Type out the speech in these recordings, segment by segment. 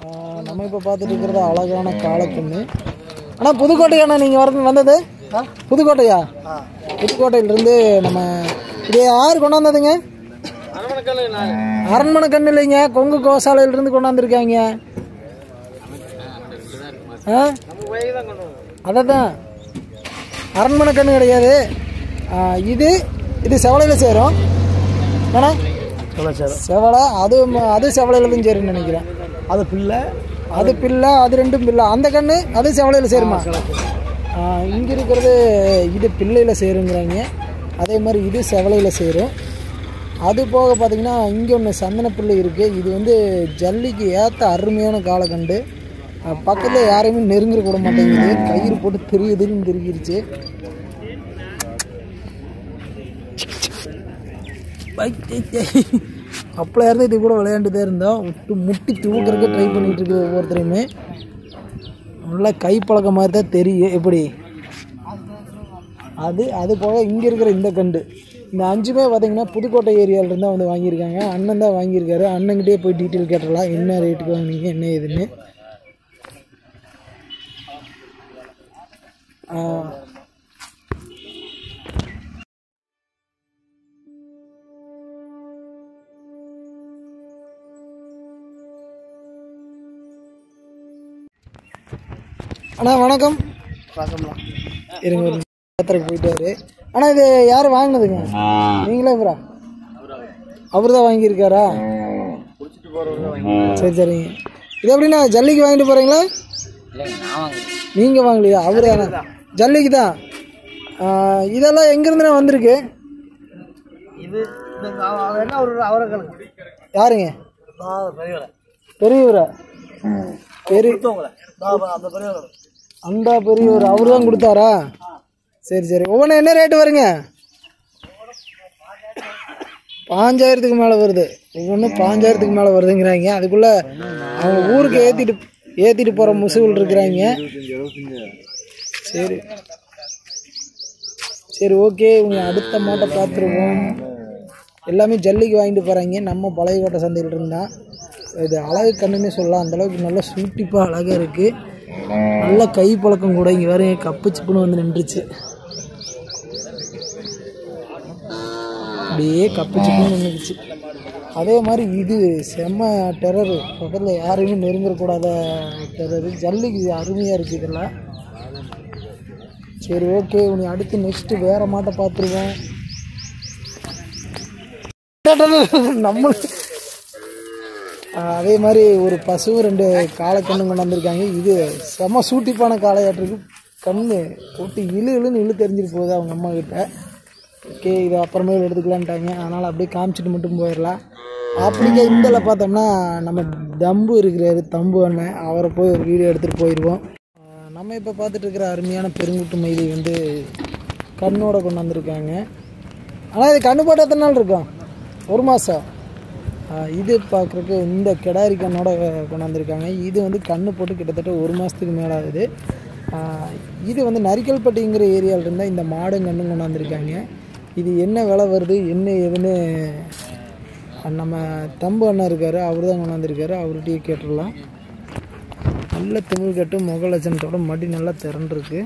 ஆஹ் நம்ம இப்போ பார்த்துட்டு இருக்கிறது அழகான காலக்கண்ணு அண்ணா புதுக்கோட்டையாண்ணா நீங்கள் வரது வந்தது புதுக்கோட்டையா புதுக்கோட்டையிலேருந்து நம்ம இது யார் கொண்டாந்ததுங்க அரண்மனை கண்ணு இல்லைங்க கொங்கு கோசாலையிலேருந்து கொண்டாந்துருக்காங்க ஆ அதை தான் அரண்மனை கண்ணு கிடையாது ஆ, இது இது செவலையில் சேரும் ஏன்னா செவலை அது ம- அது செவலையில் தான் சேரும்னு நினைக்கிறேன் அது பிள்ளை அது பிள்ளை அது ரெண்டும் பிள்ளை அந்த கண்ணு அது செவலையில் சேருமா இங்கே இருக்கிறது இது பிள்ளையில் சேருங்கிறாங்க அதே மாதிரி இது செவலையில் சேரும் அது போக பார்த்தீங்கன்னா இங்கே ஒன்று சந்தன பிள்ளை இருக்குது இது வந்து ஜல்லிக்கு ஏற்ற அருமையான காலக்கண்டு பக்கத்தில் யாரையுமே நெருங்கிற கூட மாட்டேங்குது கயிறு போட்டு திரியுதுன்னு திருகிருச்சு அப்போ இருந்து இது கூட விளையாண்டுட்டே இருந்தோம் விட்டு முட்டி தூக்குறதுக்கு ட்ரை பண்ணிட்டு இருக்குது ஒவ்வொருத்தரையுமே நல்லா கை பழக்கம் மாதிரி தான் தெரியும் எப்படி அது அது போக இங்கே இருக்கிற இந்த கண்டு இந்த அஞ்சுமே பார்த்தீங்கன்னா புதுக்கோட்டை ஏரியாவிலேருந்து வந்து வாங்கியிருக்காங்க அண்ணன் தான் வாங்கியிருக்காரு அண்ணன்கிட்டே போய் டீட்டெயில் கேட்டுடலாம் என்ன ரேட்டுக்கு வாங்குனீங்க என்ன ஏதுன்னு ஆ, அண்ணா வணக்கம் வணக்கம்லாம் இருங்க ஒரு யாத்திரைக்கு போயிட்டாரு அண்ணா இது யார் வாங்கினதுங்க நீங்களே அப்புறம் அவர் தான் வாங்கியிருக்காரா சரி சரிங்க இது எப்படிண்ணா ஜல்லிக்கு வாங்கிட்டு போகிறீங்களா நீங்கள் வாங்கலையா அவர் தானே ஜல்லிக்கு தான் ஆ, இதெல்லாம் எங்கேருந்துண்ணா வந்திருக்கு இது இந்த அவ- அவ என்ன ஒரு அவரை கணக்கு யாருங்க பெரியவரை பெரியவரா பெரிய கொடுத்தவங்கள அந்த பெரியவரை அந்த பெரியவர் அவர் தான் கொடுத்தாரா சரி சரி ஒவ்வொன்றும் என்ன ரேட்டு வருங்க பாஞ்சாயிரத்துக்கு மேலே வருது ஒவ்வொன்றும் பாஞ்சாயிரத்துக்கு மேலே வருதுங்கிறாங்க அதுக்குள்ளே அவங்க ஊருக்கு ஏற்றிட்டு ஏற்றிட்டு போகிற முசுகள் இருக்கிறாங்க சரி சரி ஓகே இவங்க அடுத்த மாட்டை பார்த்துருவோம் எல்லாமே ஜல்லிக்கு வாங்கிட்டு போகிறாங்க நம்ம பழைய கோட்டை சந்தையில் இருந்தால் இது அழகு கண்ணுன்னே சொல்லலாம் அந்தளவுக்கு நல்லா சூட்டிப்பாக அழகாக இருக்குது நல்ல கை பழக்கம் கூட இங்கே வேற கப்பு சிப்புன்னு வந்து நின்றுச்சு அப்படியே கப்பு சிப்புன்னு நின்றுச்சு அதே மாதிரி இது செம்ம டெரரு பக்கத்தில் யாரையுமே நெருங்கக்கூடாத டெரரு ஜல்லிக்கு அருமையாக இருக்குது இதெல்லாம் சரி ஓகே உனி அடுத்து நெக்ஸ்ட்டு வேறு மாட்டை பார்த்துருவோம் நம்ம அதே மாதிரி ஒரு பசு ரெண்டு காளைக்கண்ணு கொண்டு வந்திருக்காங்க இது செம சூட்டிப்பான காளையாட்டிருக்கு கண்ணு போட்டு இழு இழுன்னு இழு தெரிஞ்சிட்டு போகுது அவங்க அம்மா கிட்ட ஓகே இதை அப்புறமேல் எடுத்துக்கலான்ட்டாங்க அதனால் அப்படியே காமிச்சிட்டு மட்டும் போயிடலாம் அப்படிங்க இந்தில் பார்த்தோம்னா நம்ம தம்பு இருக்கிறாரு தம்பு அண்ணன் அவரை போய் ஒரு வீடியோ எடுத்துகிட்டு போயிடுவோம் ஆஹ் நம்ம இப்போ பார்த்துட்டு இருக்கிற அருமையான பெருங்குட்டு மயிலை வந்து கண்ணோட கொண்டு வந்திருக்காங்க ஆனால் இது கண்ணு போட்டு எத்தனை நாள் இருக்கும் ஒரு மாதம் இது பார்க்குறக்கு இந்த கிடாரி கண்ணோட கொண்டாந்துருக்காங்க இது வந்து கண்ணு போட்டு கிட்டத்தட்ட ஒரு மாதத்துக்கு மேலே ஆகுது ஆஹ் இது வந்து நரிக்கல்பட்டிங்கிற ஏரியாவில் இருந்தால் இந்த மாடும் கண்ணும் கொண்டாந்துருக்காங்க இது என்ன விலை வருது என்ன ஏதுன்னு நம்ம தம்பு அண்ணன் இருக்கார் அவர் தான் கொண்டாந்துருக்காரு அவர்கிட்டயே கேட்டுடலாம் நல்ல திமிழ் கட்டு முக லட்சணத்தோட மடி நல்லா திரண்டிருக்கு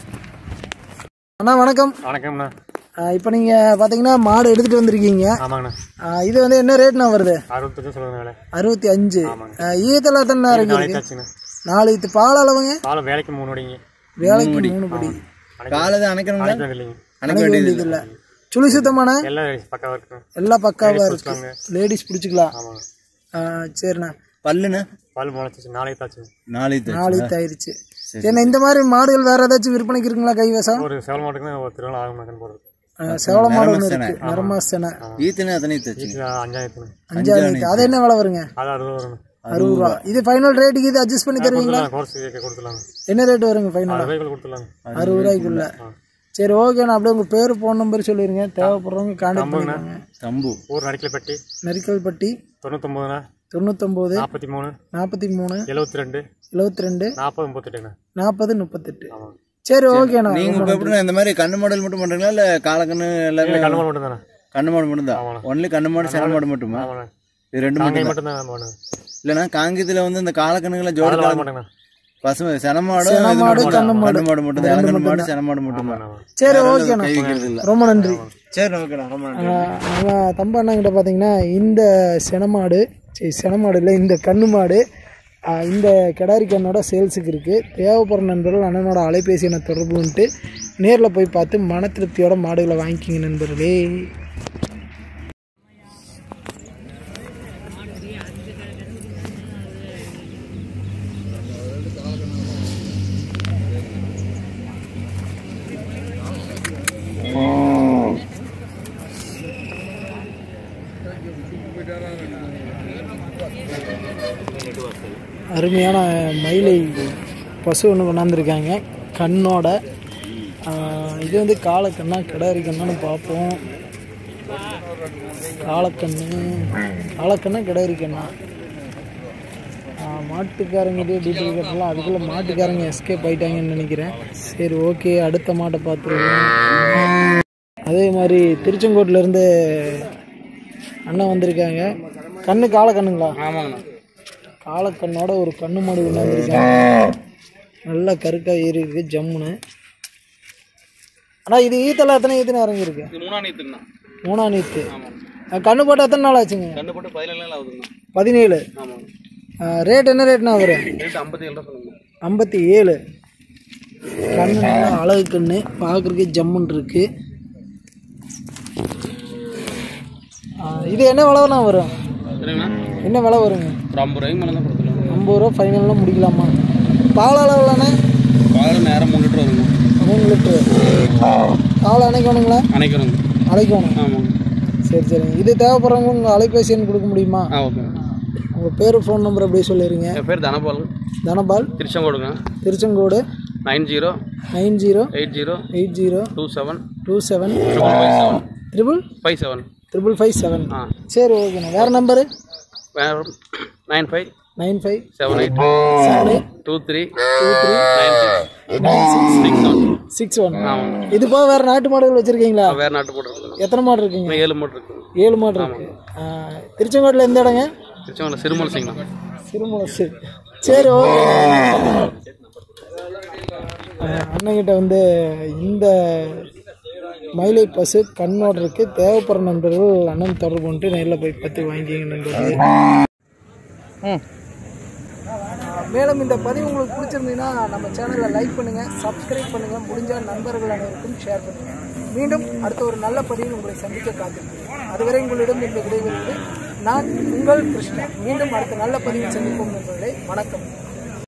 அண்ணா வணக்கம் வணக்கம்ண்ணா இப்போ நீங்கள் பார்த்தீங்கன்னா மாடு எடுத்துகிட்டு வந்திருக்கீங்க ஆமாங்கண்ணா ஆ, இது வந்து என்ன ரேட்ண்ணா வருது அறுபத்தஞ்சு சொல்லுங்க வேலை அறுபத்தி அஞ்சு ஈத்தல எத்தனை இருக்கு நாளைக்கு ஆச்சுண்ணா நாலு இது பால் அளவுங்க காலை வேலைக்கு மூணு வடிங்க வேலைக்கு மூணு படி காலது அணைக்கணுங்களா அணைக்க இல்லைங்க அணைக்க வேண்டியது இல்லை சுழி சுத்தமான எல்லாம் பக்காவாக இருக்குண்ணா எல்லாம் பக்காவாக இருக்கு லேடிஸ் பிடிச்சிக்கலாம் ஆமாங்க ஆ, சரிண்ணா பல்லுண்ணா பால் முளைச்சிச்சு நாளைக்கு தாச்சு நாளைக்கு நாளைக்கு ஆயிருச்சு சரிண்ணா இந்த மாதிரி மாடுகள் வேற ஏதாச்சும் விற்பனைக்கு இருக்குங்களா கைவசம் ஒரு சேவல் மாட்டுக்கு ஒரு திருவிழா ஆகும் மகன் போடுறது ஆ, செவல மாடு ஒன்று இருக்கு நிறமாசனை ஈத்தனை அத்தனை தச்சு இது அஞ்சாயிரத்துண்ணா அஞ்சாவது அது என்ன விலை வருங்க அது அறுபது வரணும் அறுபது ரூபா இது ஃபைனல் ரேட்டுக்கு இது அட்ஜஸ்ட் பண்ணி தருவீங்களா கோர்ஸ் கொடுத்துலாங்க என்ன ரேட் வருங்க ஃபைனலாக அறுபது கொடுத்துலாங்க அறுபது ரூபாய்க்குள்ள சரி ஓகே நான் அப்படியே உங்கள் பேர் ஃபோன் நம்பர் சொல்லிடுங்க தேவைப்படுறவங்க கான்டாக்ட் பண்ணிக்கோங்க தம்பு ஊர் நடிக்கலப்பட்டி நரிக்கல்பட்டி தொண்ணூத்தொம்பதுண்ணா தொண்ணூத்தொம்போது நாற்பத்தி மூணு நாற்பத்தி மூணு எழுபத்தி ரெண்டு எழுபத்தி ரெண்டு நாற்பது முப்பத்தெட்டுண்ணா நாற்பது முப்பத்தெட்டு ஆமாங்க சரி ஓகேண்ணா நீங்க இப்ப எப்படிண்ணா இந்த மாதிரி கண்ணு மாடல் மட்டும் பண்றீங்களா இல்ல காலக்கண்ணு எல்லாமே கண்ணு மட்டும் தானே கண்ணு மாடு மட்டும் தான் ஒன்லி கண்ணு மாடு சென மாடு மட்டுமா ஆமாண்ணா இது ரெண்டு காங்கை மட்டும் மட்டும்தான் வேணும் இல்லைன்னா காங்கியத்துல வந்து இந்த காலக்கண்ணுகளை ஜோடி அதில் வாங்க கால மாட்டேங்கண்ணா பசுமை செனமாடு செனமாடு, கண்ணு மாடு. கண்ணு மாடு மட்டும் தான் இளங்கண்ணு மாடு செனமாடு மட்டும் தான் சரி ஓகேண்ணா கை வைக்கிறது இல்ல ரொம்ப நன்றி சரி ஓகேண்ணா ரொம்ப நன்றி ஆஹ் நம்ம தம்ப அண்ணாங்கிட்ட பார்த்தீங்கன்னா இந்த செனமாடு சரி செனமாடு இல்லை இந்த கண்ணு மாடு ஆஹ் இந்த கிடாரி கண்ணோட சேல்ஸுக்கு இருக்குது தேவைப்படுற நண்பர்கள் அண்ணனோட அலைபேசி எண்ணை தொடர்பு வந்துட்டு நேரில் போய் பார்த்து மன திருப்தியோட மாடுகளை வாங்கிக்கிங்க நண்பர்களே அருமையான மயிலை பசு ஒன்று கொண்டாந்துருக்காங்க கண்ணோட ஆஹ் இது வந்து காலக்கண்ணா கிடாரி கண்ணான்னு பார்ப்போம் காலக்கண்ணு காலக்கண்ணா கிடாரி கண்ணா ஆஹ் மாட்டுக்காரங்கிட்டே டீட்டெயில் கேட்டலாம் அதுக்குள்ளே மாட்டுக்காரங்க எஸ்கேப் ஆயிட்டாங்கன்னு நினைக்கிறேன் சரி ஓகே அடுத்த மாட்டை பார்த்துருவோம் அதே மாதிரி திருச்செங்கோட்டிலேருந்து அண்ணன் வந்திருக்காங்க கண்ணு காலக்கண்ணுங்களா ஆமாங்கண்ணா காலக்கண்ணோட ஒரு கண்ணு மாடு கொண்டாந்துருக்காங்க நல்லா கருக்கா ஏறி இருக்கு ஜம்முன்னு ஆனால் இது ஈத்தெல்லாம் எத்தனை ஈத்துன்னு இறங்கியிருக்கு இது மூணா நீத்துண்ணா மூணாம் நீத்து அஹ் கண்ணு போட்டு எத்தனை நாள் ஆச்சுங்க கண்டு போட்டு பதினேழு நாள் ஆகுதுண்ணா பதினேழு ஆமாங்க ரேட் என்ன ரேட்னா வரும் ரேட்டு ஐம்பத்தி ஏழு ரூபா சொல்லுங்க ஐம்பத்தி ஏழு கண்ணு நல்லா அழகு கண்ணு பார்க்குறதுக்கு ஜம்முன் இருக்கு அஹ் இது என்ன விலைனா வரும் சரிங்கண்ணா என்ன விலை வருங்க ஒரு ஐம்பது ரூபாய்க்கு மேலே தான் கொடுத்துருவோம் ஐம்பது ரூபா ஃபைனல்லாம் முடிக்கலாமா பால் அளவுலண்ணே பால் நேரம் மூணு லிட்டர் வருங்க மூணு லிட்ரு காலை அணைக்கணுங்களா அணைக்கிறோங்க அழைக்கணும் ஆமாங்க சரி சரிங்க இது தேவைப்படுறவங்க உங்கள் அலைபேசி எண் கொடுக்க முடியுமா ஆ ஓகே உங்கள் பேர் ஃபோன் நம்பர் அப்படியே சொல்லிடுங்க என் பேர் தனபால் தனபால் திருச்செங்கோடுங்க Tiruchengode nine zero nine zero eight zero eight zero two seven two seven triple five triple seven five seven triple five seven ஆ சரி ஓகேண்ணா வேறு நம்பரு வேறு nine five nine five seven eight seven eight two three two three nine six nine six six one six one இது போக வேறு நாட்டு மாடுகள் வச்சுருக்கீங்களா வேறு நாட்டு போட்டு இருக்குங்க எத்தனை மாடு இருக்குங்க இன்னும் ஏழு மூட்டை இருக்குங்க ஏழு மாடு இருக்கு ஆ, திருச்செங்கோட்டில் எந்த இடங்க திருச்செங்கோடு சிறுமல் சிங்ண்ணா சிறுமுளசு சரி ஓகே அண்ணங்கிட்ட வந்து இந்த மயிலை பசு கண்ணோட இருக்கு தேவைப்படுற நண்பர்கள் அண்ணன் தொடர்பு கொண்டு நேரில் போய் பார்த்து வாங்கிக்கிங்க நண்பர்கள் மேலும் இந்த பதிவு உங்களுக்கு பிடிச்சிருந்தீங்கன்னா நம்ம சேனலை லைக் பண்ணுங்கள் சப்ஸ்கிரைப் பண்ணுங்கள் முடிஞ்சால் நண்பர்கள் அனைவருக்கும் ஷேர் பண்ணுங்கள் மீண்டும் அடுத்த ஒரு நல்ல பதிவில் உங்களை சந்திக்க காத்திருக்கிறேன் அதுவரை உங்களிடம் இந்த விடைபெறுவது நான் உங்கள் கிருஷ்ணா மீண்டும் அடுத்த நல்ல பதிவில் சந்திப்போம் நண்பர்களே வணக்கம்